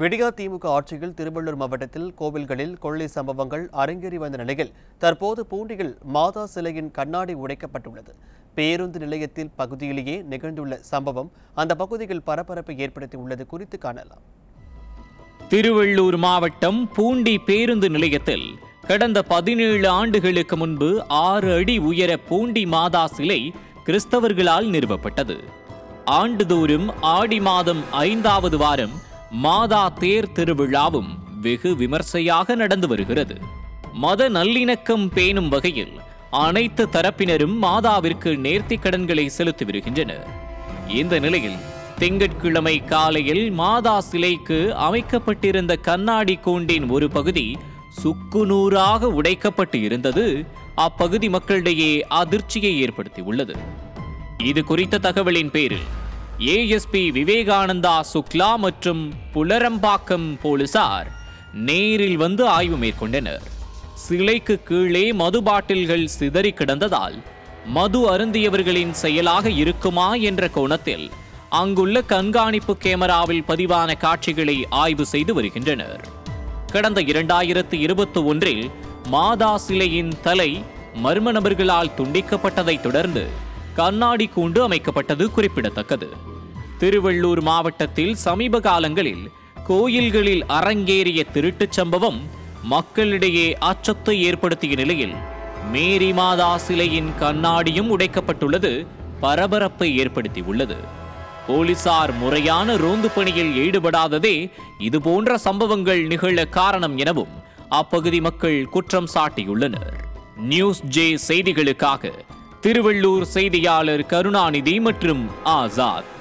விடியா திமுக ஆட்சியில் திருவள்ளூர் மாவட்டத்தில் கோவில்களில் கொள்ளை சம்பவங்கள் அரங்கேறி வந்த நிலையில் தற்போது பூண்டியில் மாதா சிலையின் கண்ணாடி உடைக்கப்பட்டுள்ளது பேருந்து நிலையத்தில் பகுதியிலேயே நிகழ்ந்துள்ள சம்பவம் அந்த பகுதியில் பரபரப்பை ஏற்படுத்தியுள்ளது குறித்து காணலாம் திருவள்ளூர் மாவட்டம் பூண்டி பேருந்து நிலையத்தில் கடந்த பதினேழு ஆண்டுகளுக்கு முன்பு ஆறு அடி உயர பூண்டி மாதா சிலை கிறிஸ்தவர்களால் நிறுவப்பட்டது ஆண்டுதோறும் ஆடி மாதம் ஐந்தாவது வாரம் மாதா தேர் திருவிழாவும் வெகு விமர்சையாக நடந்து வருகிறது மத நல்லிணக்கம் பேணும் வகையில் அனைத்து தரப்பினரும் மாதாவிற்கு நேர்த்திக் கடன்களை செலுத்தி வருகின்றனர் இந்த நிலையில் திங்கட்கிழமை காலையில் மாதா சிலைக்கு அமைக்கப்பட்டிருந்த கண்ணாடி கூண்டின் ஒரு பகுதி சுக்குநூறாக உடைக்கப்பட்டு இருந்தது அப்பகுதி மக்களிடையே அதிர்ச்சியை ஏற்படுத்தியுள்ளது இது குறித்த தகவலின் பேரில் ஏஎஸ்பி விவேகானந்தா சுக்லா மற்றும் புலரம்பாக்கம் போலீசார் நேரில் வந்து ஆய்வு மேற்கொண்டனர் சிலைக்கு கீழே மது பாட்டில்கள் சிதறி கிடந்ததால் மது அருந்தியவர்களின் செயலாக இருக்குமா என்ற கோணத்தில் அங்குள்ள கண்காணிப்பு கேமராவில் பதிவான காட்சிகளை ஆய்வு செய்து வருகின்றனர் கடந்த இரண்டாயிரத்து இருபத்தி ஒன்றில் மாதா சிலையின் தலை மர்ம நபர்களால் துண்டிக்கப்பட்டதைத் தொடர்ந்து கண்ணாடி கூண்டு அமைக்கப்பட்டது குறிப்பிடத்தக்கது திருவள்ளூர் மாவட்டத்தில் சமீப காலங்களில் கோயில்களில் அரங்கேறிய திருட்டுச் சம்பவம் மக்களிடையே அச்சத்தை ஏற்படுத்திய நிலையில் மேரி மாதா சிலையின் கண்ணாடியும் உடைக்கப்பட்டுள்ளது பரபரப்பை ஏற்படுத்தியுள்ளது போலீசார் முறையான ரோந்து பணியில் ஈடுபடாததே இதுபோன்ற சம்பவங்கள் நிகழ காரணம் எனவும் அப்பகுதி மக்கள் குற்றம் சாட்டியுள்ளனர் நியூஸ் ஜே செய்திகளுக்காக திருவள்ளூர் செய்தியாளர் கருணாநிதி மற்றும் ஆசாத்